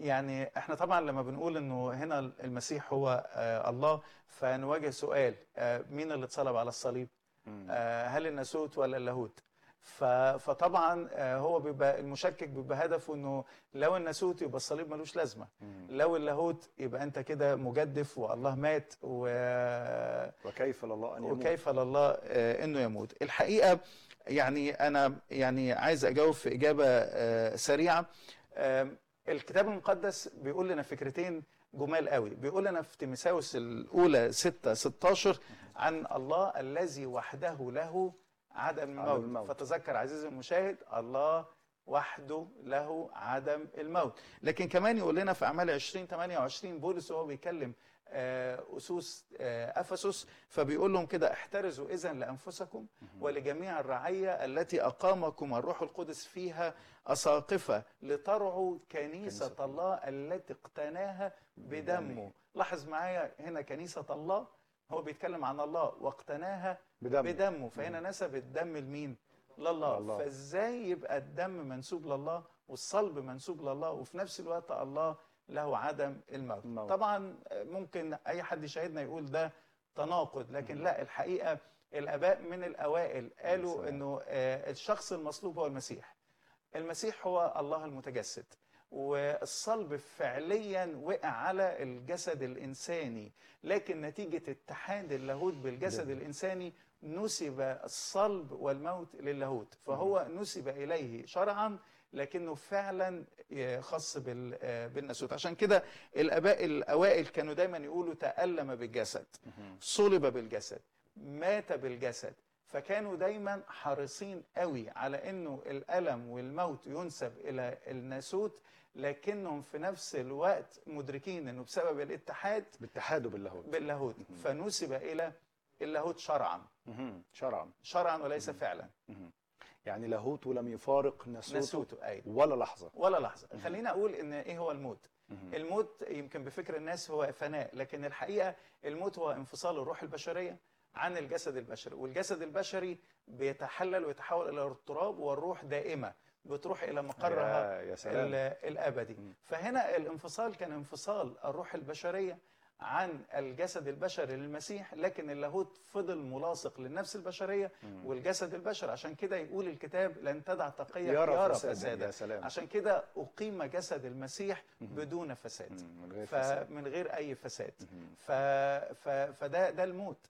يعني احنا طبعا لما بنقول انه هنا المسيح هو آه، الله فنواجه سؤال آه، مين اللي اتصلب على الصليب مم. آه، هل الناسوت ولا اللاهوت ف- فطبعا آه، هو بيبقى المشكك بيبقى هدفه انه لو الناسوت يبقى الصليب ملوش لازمه مم. لو اللاهوت يبقى انت كده مجدف والله مات و... وكيف لله ان يموت وكيف لله آه، انه يموت الحقيقه يعني انا يعني عايز اجاوب في اجابه آه، سريعه آم، الكتاب المقدس بيقول لنا فكرتين جمال قوي بيقول لنا في تيمساوس الاولى 6 16 عن الله الذي وحده له عدم عدم الموت, الموت. فتذكر عزيزي المشاهد الله وحده له عدم الموت لكن كمان يقول لنا في اعمال 20 28 بولس وهو بيكلم آه، اسوس آه، افسس فبيقول لهم كده احترزوا اذا لانفسكم ولجميع الرعيه التي اقامكم الروح القدس فيها اساقفه لترعوا كنيسه كنيسة الله التي اقتناها بدمه لاحظ معايا هنا كنيسه الله هو بيتكلم عن الله واقتناها بدم بدمه فهنا نسب الدم لمين لله الله. فازاي يبقى الدم منسوب لله والصلب منسوب لله وفي نفس الوقت الله له عدم الموت الموت. طبعا ممكن اي حد يشاهدنا يقول ده تناقض لكن لا الحقيقه الاباء من الاوائل قالوا سلام. انه آه، الشخص المصلوب هو المسيح المسيح هو الله المتجسد والصلب فعليا وقع على الجسد الانساني لكن نتيجه اتحاد اللاهوت بالجسد جميل. الانساني نسب الصلب والموت للاهوت فهو نسب اليه شرعا لكنه فعلا خاص بال- آه، بالناسوت عشان كده الاباء الاوائل كانوا دايما يقولوا تالم بالجسد مهم. صلب بالجسد مات بالجسد فكانوا دايما حريصين قوي على انه الالم والموت ينسب الى الناسوت لكنهم في نفس الوقت مدركين انه بسبب الاتحاد باتحاده باللاهوت باللاهوت مهم. فنسب الى اللاهوت شرعا مهم. شرعا شرعا وليس فعلا مهم. يعني لاهوته لم يفارق ناسوته ناسوته ايوه ولا لحظه ولا لحظه خلينا اقول ان ايه هو الموت مهم. الموت يمكن بفكر الناس هو فناء لكن الحقيقه الموت هو انفصال الروح البشريه عن الجسد البشري والجسد البشري بيتحلل ويتحول الى التراب والروح دائمه بتروح الى مقرها يا- يا سلام ال- الابدي مم. فهنا الانفصال كان انفصال الروح البشريه عن الجسد البشري للمسيح لكن اللاهوت فضل ملاصق للنفس البشريه مم. والجسد البشري عشان كده يقول الكتاب لن تدع تقيه يرى يرى فسادا فسادا يا سلام عشان كده أقيم جسد المسيح مهم. بدون فساد مم. من غير فساد فمن غير أي فساد مهم. ف... ف... فده ده الموت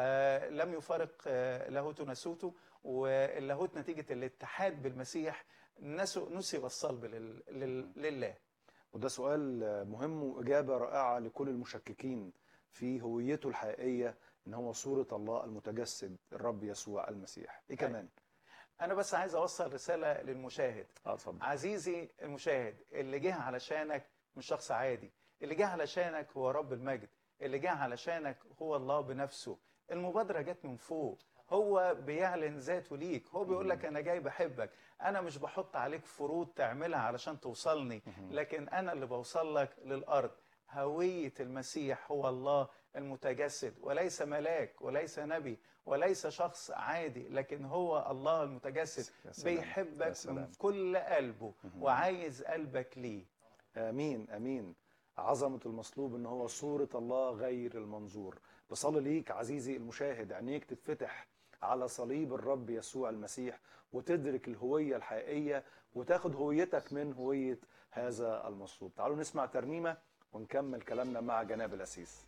فلم يفارق آه، لاهوت ناسوته واللاهوت نتيجة الاتحاد بالمسيح نسو- نسب الصلب لل... لل... لله وده سؤال مهم وإجابة رائعة لكل المشككين في هويته الحقيقية إن هو صورة الله المتجسد الرب يسوع المسيح إيه أيوة. كمان؟ أنا بس عايز أوصل رسالة للمشاهد اه اتفضل عزيزي المشاهد اللي جه علشانك مش شخص عادي اللي جه علشانك هو رب المجد اللي جه علشانك هو الله بنفسه المبادرة جت من فوق هو بيعلن ذاته ليك هو بيقول لك انا جاي بحبك انا مش بحط عليك فروض تعملها علشان توصلني مهم. لكن انا اللي بوصل لك للارض هوية المسيح هو الله المتجسد وليس ملاك وليس نبي وليس شخص عادي لكن هو الله المتجسد يا سلام. يا بيحبك سلام. من كل قلبه مهم. وعايز قلبك ليه امين امين عظمه المصلوب ان هو صوره الله غير المنظور بصلي ليك عزيزي المشاهد عينيك تتفتح على صليب الرب يسوع المسيح وتدرك الهويه الحقيقيه وتاخد هويتك من هويه هذا المصلوب تعالوا نسمع ترنيمه ونكمل كلامنا مع جناب الاسيس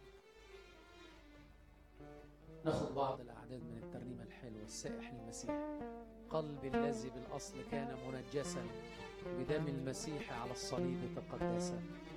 ناخد بعض الأعداد من الترنيمة الحلوة السائح للمسيح قلبي الذي بالأصل كان منجسا بدم المسيح على الصليب تقدسا